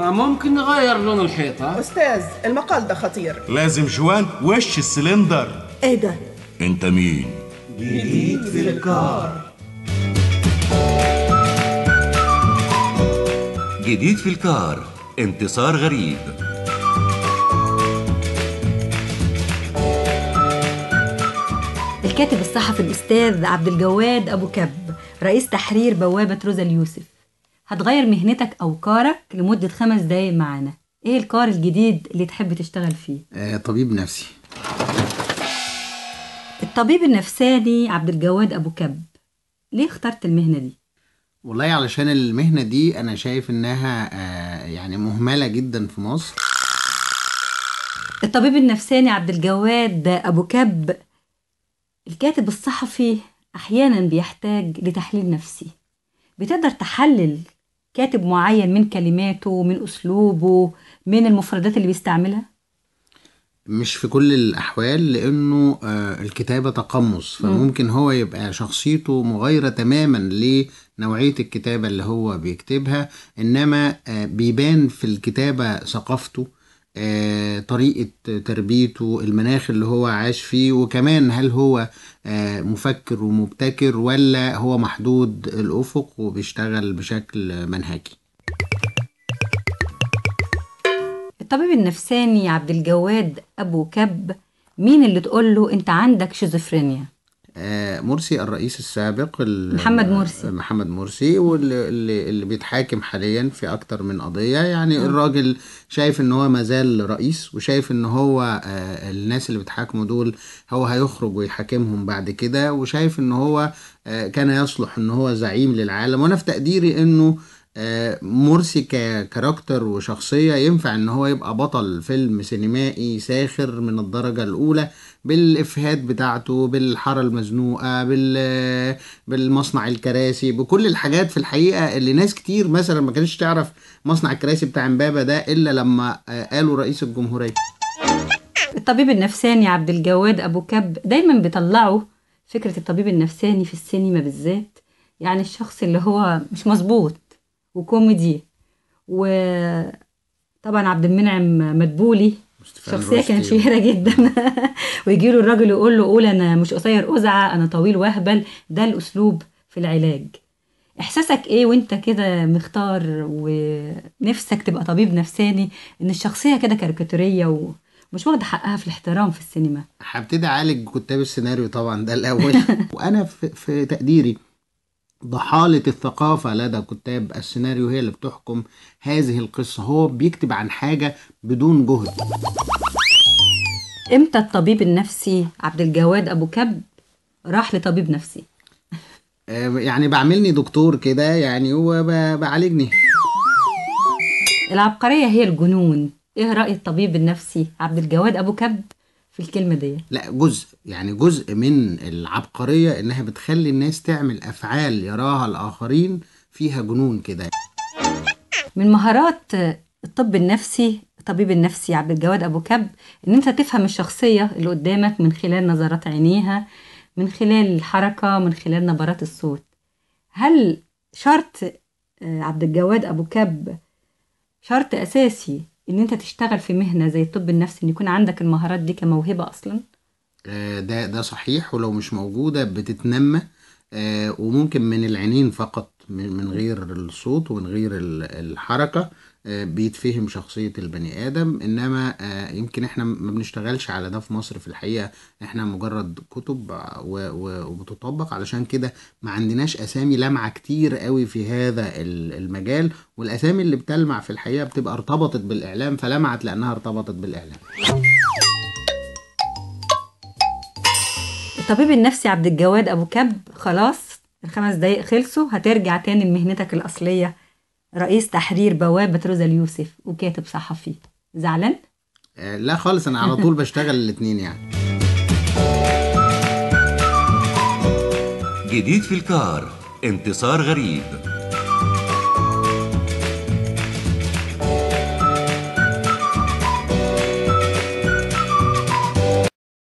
آه ممكن نغير لون الحيطة أستاذ المقال ده خطير لازم جوان وش السلندر ايه ده انت مين جديد في الكار جديد في الكار انتصار غريب الكاتب الصحفي الأستاذ عبد الجواد أبو كب رئيس تحرير بوابة روزا اليوسف هتغير مهنتك أو كارك لمدة خمس دقايق معانا إيه الكار الجديد اللي تحب تشتغل فيه؟ آه، طبيب نفسي الطبيب النفساني عبد الجواد أبو كب ليه اخترت المهنة دي؟ والله علشان المهنة دي أنا شايف إنها آه، يعني مهملة جدا في مصر الطبيب النفساني عبد الجواد أبو كب الكاتب الصحفي أحيانا بيحتاج لتحليل نفسي بتقدر تحلل كاتب معين من كلماته من أسلوبه من المفردات اللي بيستعملها مش في كل الأحوال لأنه آه، الكتابة تقمص فممكن هو يبقى شخصيته مغايرة تماما لنوعية الكتابة اللي هو بيكتبها إنما آه، بيبان في الكتابة ثقافته آه، طريقة تربيته المناخ اللي هو عاش فيه وكمان هل هو آه، مفكر ومبتكر ولا هو محدود الأفق وبيشتغل بشكل منهجي الطبيب النفساني عبد الجواد أبو كب مين اللي تقول له أنت عندك شيزوفرينيا آه، مرسي الرئيس السابق ال- محمد مرسي. محمد مرسي واللي اللي, اللي بيتحاكم حاليا في اكتر من قضيه يعني الراجل شايف ان هو مازال رئيس وشايف ان هو آه، الناس اللي بيتحاكموا دول هو هيخرج ويحاكمهم بعد كده وشايف ان هو آه، كان يصلح ان هو زعيم للعالم وانا في تقديري انه آه، مرسي ككاركتر وشخصية ينفع ان هو يبقى بطل فيلم سينمائي ساخر من الدرجة الاولى بالافيهات بتاعته بالحارة المزنوقة بال بالمصنع الكراسي بكل الحاجات في الحقيقة اللي ناس كتير مثلا ما كانتش تعرف مصنع الكراسي بتاع امبابة ده الا لما آه، قالوا رئيس الجمهورية الطبيب النفساني عبد الجواد أبو كب دايما بيطلعوا فكرة الطبيب النفساني في السينما بالذات يعني الشخص اللي هو مش مظبوط وكوميدي وطبعا عبد المنعم مدبولي ستيفان شخصية كانت روستي. شهيرة جدا ويجي له الراجل يقول له قول أنا مش قصير أزعة أنا طويل وهبل ده الأسلوب في العلاج إحساسك إيه وأنت كده مختار ونفسك تبقى طبيب نفساني إن الشخصية كده كاريكاتورية ومش واخدة حقها في الاحترام في السينما هبتدي اعالج كتاب السيناريو طبعا ده الاول وانا في, في تقديري ضحالة الثقافة لدى كتاب السيناريو هي اللي بتحكم هذه القصة هو بيكتب عن حاجة بدون جهد إمتى الطبيب النفسي عبد الجواد أبو كب راح لطبيب نفسي آه، يعني بعملني دكتور كده يعني هو ب- بعالجني العبقرية هي الجنون إيه رأي الطبيب النفسي عبد الجواد أبو كب في الكلمة دي لا جزء يعني جزء من العبقرية انها بتخلي الناس تعمل افعال يراها الاخرين فيها جنون كده من مهارات الطب النفسي الطبيب النفسي عبد الجواد أبو كب إن أنت تفهم الشخصية اللي قدامك من خلال نظرات عينيها من خلال الحركة من خلال نبرات الصوت هل شرط آه، عبد الجواد أبو كب شرط أساسي إن أنت تشتغل في مهنة زي الطب النفسي إن يكون عندك المهارات دي كموهبة أصلا آه، ده ده صحيح ولو مش موجودة بتتنمى آه، وممكن من العينين فقط من من غير الصوت ومن غير ال- الحركة آه، بيتفهم شخصية البني آدم إنما آه، يمكن إحنا ما بنشتغلش على ده في مصر في الحقيقة إحنا مجرد كتب آه، و- و- وبتطبق علشان كده ما عندناش أسامي لامعة كتير قوي في هذا ال- المجال والأسامي اللي بتلمع في الحقيقة بتبقى ارتبطت بالإعلام فلمعت لأنها ارتبطت بالإعلام الطبيب النفسي عبد الجواد أبو كب خلاص الخمس دقايق خلصوا هترجع تاني لمهنتك الأصلية رئيس تحرير بوابة روزا اليوسف وكاتب صحفي زعلان؟ آه، لا خالص أنا على طول بشتغل الاتنين يعني جديد في الكار انتصار غريب